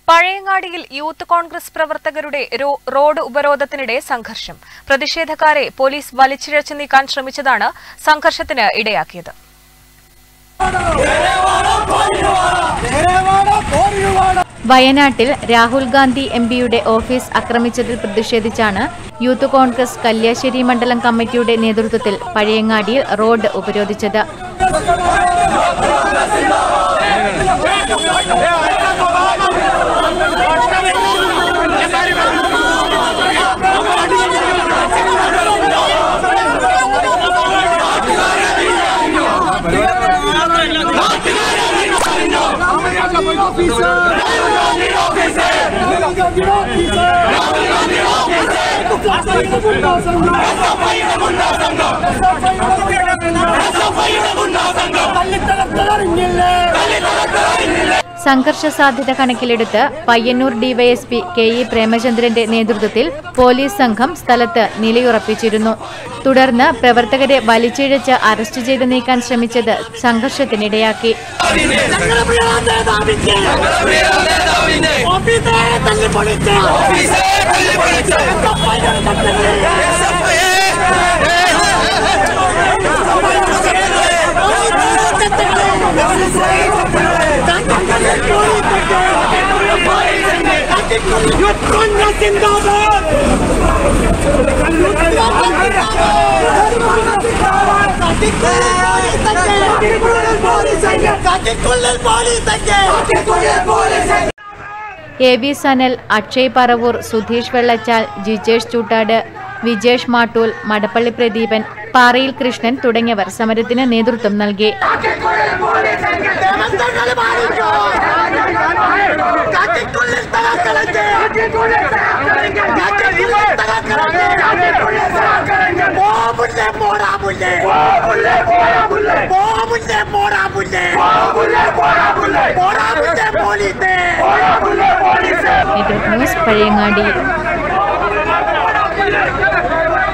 പഴയങ്ങാടിയിൽ youth Congress പ്രവർത്തകരുടെ രോ- road ഉപരോധത്തിനിടെ സംഘർഷം പ്രതിഷേധക്കാരെ പോലീസ് വലിച്ചിഴച്ചു നീക്കാൻ ശ്രമിച്ചതാണ് സംഘർഷത്തിന് ഇടയാക്കിയത് വയനാട്ടിൽ രാഹുൽ ഗാന്ധി എം പിയുടെ ഓഫീസ് ആക്രമിച്ചതിൽ പ്രതിഷേധിച്ചാണ് യൂത്ത് കോൺഗ്രസ് കല്യാശ്ശേരി മണ്ഡലം കമ്മിറ്റിയുടെ നേതൃത്വത്തിൽ പഴയങ്ങാടിയിൽ റോഡ് ഉപരോധിച്ചത് സംഘർഷ സാധ്യത കണക്കിലെടുത്ത് പയ്യന്നൂർ ഡിവൈഎസ്പി കെ ഇ പ്രേമചന്ദ്രന്റെ നേതൃത്വത്തിൽ പോലീസ് സംഘം സ്ഥലത്ത് നിലയുറപ്പിച്ചിരുന്നു തുടർന്ന് പ്രവർത്തകരെ വലിച്ചിഴച്ച് അറസ്റ്റ് ചെയ്ത് നീക്കാൻ ശ്രമിച്ചത് സംഘർഷത്തിനിടയാക്കി എ വി സനൽ അക്ഷയ് പറവൂർ സുധീഷ് വെള്ളച്ചാൽ ജിജേഷ് ചൂട്ടാട് വിജേഷ് മാട്ടൂൽ മടപ്പള്ളി പ്രദീപൻ പാറയിൽ കൃഷ്ണൻ തുടങ്ങിയവർ സമരത്തിന് നേതൃത്വം നൽകി നെറ്റ്വർക്ക് ന്യൂസ് പഴയങ്ങാടി